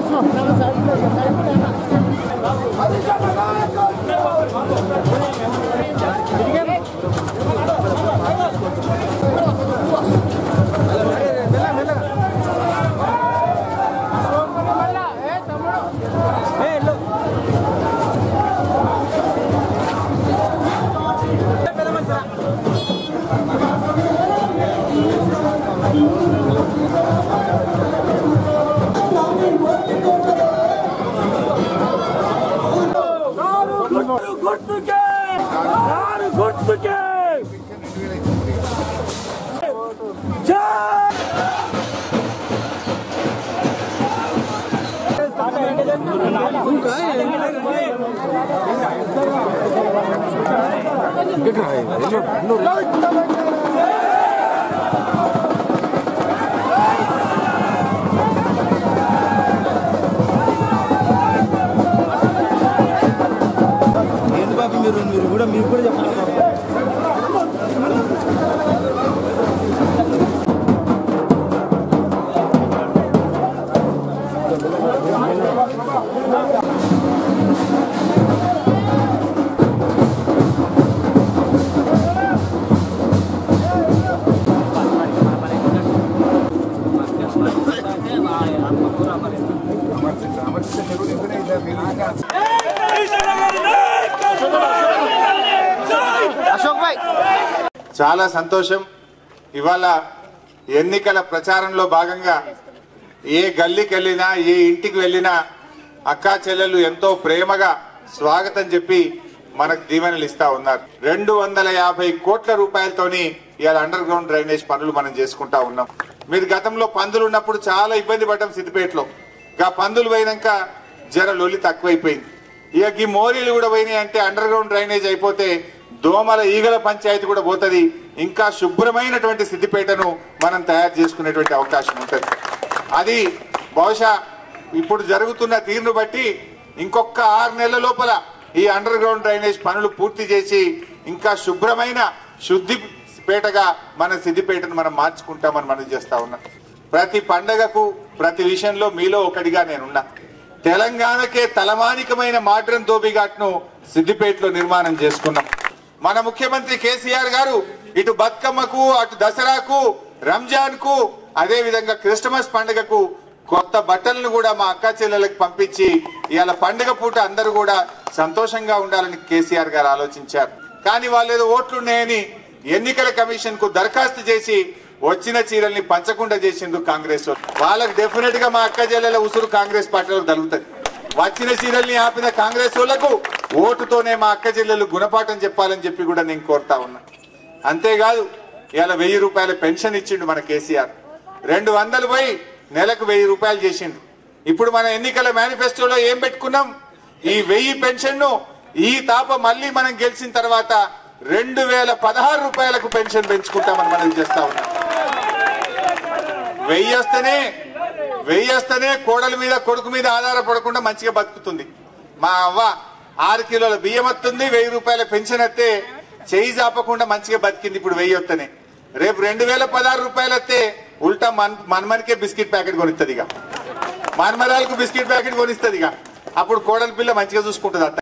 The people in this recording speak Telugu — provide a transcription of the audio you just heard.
గుర్తుకే నారు గుర్తుకే జై ఏంటి బాబు మీరు మీరు కూడా మీరు కూడా చెప్పాలి బాబు. చాలా సంతోషం ఇవాళ ఎన్నికల ప్రచారంలో భాగంగా ఏ గల్లీకి వెళ్ళినా ఏ ఇంటికి వెళ్ళినా అక్కా చెల్లెలు ఎంతో ప్రేమగా స్వాగతం చెప్పి మనకు దీవెనలు ఇస్తా ఉన్నారు రెండు వందల యాభై కోట్ల రూపాయలతోని ఇవాళ అండర్ గ్రౌండ్ డ్రైనేజ్ పనులు మనం చేసుకుంటా ఉన్నాం మీరు గతంలో పందులు ఉన్నప్పుడు చాలా ఇబ్బంది పడ్డాం సిద్దిపేటలో గా పందులు పోయినాక జర లొల్లి తక్కువైపోయింది ఇక ఈ మోరీలు కూడా పోయినాయి అంటే అండర్ గ్రౌండ్ డ్రైనేజ్ అయిపోతే దోమల ఈగల పంచాయతీ కూడా పోతుంది ఇంకా శుభ్రమైనటువంటి సిద్దిపేటను మనం తయారు చేసుకునేటువంటి అవకాశం ఉంటుంది అది బహుశా ఇప్పుడు జరుగుతున్న తీరును బట్టి ఇంకొక ఆరు నెలల లోపల ఈ అండర్ గ్రౌండ్ డ్రైనేజ్ పనులు పూర్తి చేసి ఇంకా శుభ్రమైన శుద్ధి పేటగా మన సిద్దిపేటను మనం మార్చుకుంటామని మనం చేస్తా ఉన్నాం ప్రతి పండగకు ప్రతి విషయంలో మీలో ఒకటిగా నేనున్నా తెలంగాణకే తలమానికమైన మాడ్రన్ ను సిద్దిపేటలో నిర్మాణం చేసుకున్నాం మన ముఖ్యమంత్రి కేసీఆర్ గారు ఇటు బతుకమ్మకు అటు దసరాకు రంజాన్ కు అదే విధంగా క్రిస్టమస్ పండుగకు కొత్త బట్టలను కూడా మా అక్క చెల్లెలకు పంపించి ఇవాళ పండుగ పూట అందరూ కూడా సంతోషంగా ఉండాలని కేసీఆర్ గారు ఆలోచించారు కానీ వాళ్ళు ఏదో ఓట్లు ఉన్నాయని ఎన్నికల కమిషన్ కు దరఖాస్తు చేసి వచ్చిన చీరల్ని పంచకుండా చేసిండ్రు కాంగ్రెస్ వాళ్ళు. వాళ్ళకి డెఫినెట్ గా మా అక్క చెల్లెల ఉసురు కాంగ్రెస్ పార్టీలో తగులుతుంది వచ్చిన చీరల్ని ఆపిన కాంగ్రెస్ వాళ్ళకు ఓటుతోనే మా అక్క చెల్లెలు గుణపాఠం చెప్పాలని చెప్పి కూడా నేను కోరుతా ఉన్నా అంతేకాదు ఇలా వెయ్యి రూపాయల పెన్షన్ ఇచ్చిండు మన కేసీఆర్ రెండు వందలు పోయి నెలకు వెయ్యి రూపాయలు చేసిండు ఇప్పుడు మన ఎన్నికల మేనిఫెస్టోలో ఏం పెట్టుకున్నాం ఈ వెయ్యి పెన్షన్ ను ఈ తాప మళ్ళీ మనం గెలిచిన తర్వాత రెండు వేల పదహారు రూపాయలకు పెన్షన్ పెంచుకుంటామని మనం చేస్తా ఉన్నాం వెయ్యి వస్తేనే వెయ్యి వస్తేనే కోడల మీద కొడుకు మీద ఆధారపడకుండా మంచిగా బతుకుతుంది మా అవ్వ ఆరు కిలోల బియ్యం వస్తుంది వెయ్యి రూపాయల పెన్షన్ వస్తే చేయి జాపకుండా మంచిగా బతికింది ఇప్పుడు వెయ్యి వస్తేనే రేపు రెండు వేల పదహారు రూపాయలు వస్తే ఉల్టా మన్ మన్మనికే బిస్కెట్ ప్యాకెట్ కొనిస్తుంది ఇక మన్మరాలకు బిస్కెట్ ప్యాకెట్ కొనిస్తుంది ఇక అప్పుడు కోడల పిల్ల మంచిగా చూసుకుంటుంది అత్త